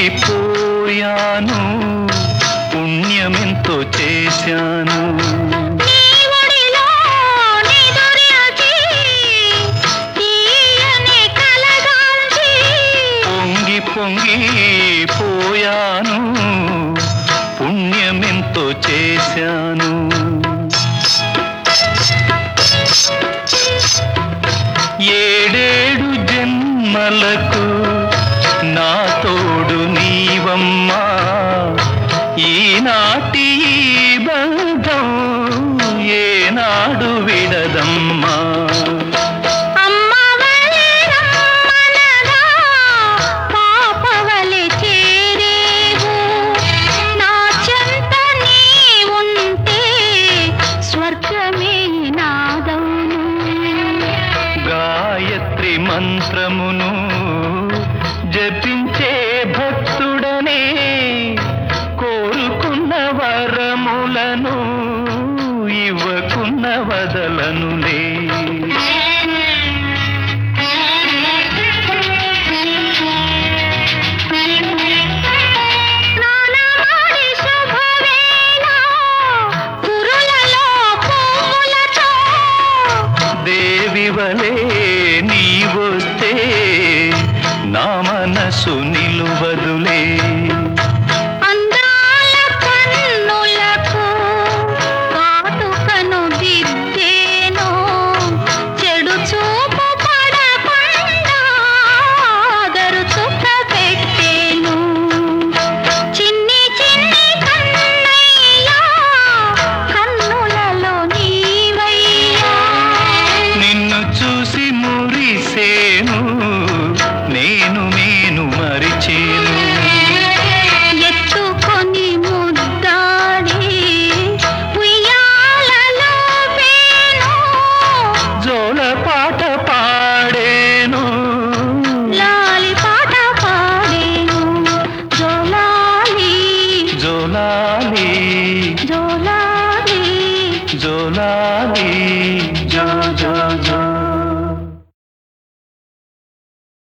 పోయాను పుణ్యమెంతో చేశాను నీ ఒడిలో నిదురించి తీయని కలగాల్చి పొంగి పొంగి పోయాను పుణ్యమెంతో చేశాను ఏడేడు జన్మలకు నా తోడు నీవమ్మా ఈనాటి ఈ బంధం ఏనాడు విడదమ్మా అమ్మవలే రమ్మనగా పాపవలె చేరేవు నా చెంత నీ ఉంటే స్వర్గమే నాదవును గాయత్రి మంత్రమును జపించే భక్తుడనే కోరుకున్న వరములను ఇవ్వకున్న వదలనులే స్నానమాడి శుభవేళ కురులలో పువ్వులతో దేవి వలే నీవొస్తే నా మనసు నిలువదులే అందాల కన్నులకు కాటుకను దిద్దేను చెడు చూపు పడకుండా ఆదరు చుక్క పెట్టేను చిన్ని చిన్ని కన్నయ్యా కన్నులలో నీవయ్యా నిన్ను చూసి మురిసేను నేను నేను మరిచేను ఎత్తుకొని ముద్దాడి ఉయ్యాలలో పేను జోల పాట పాడేను లాలి పాట పాడేను జోలాలి జోలాలి జోలాలి జోలాలి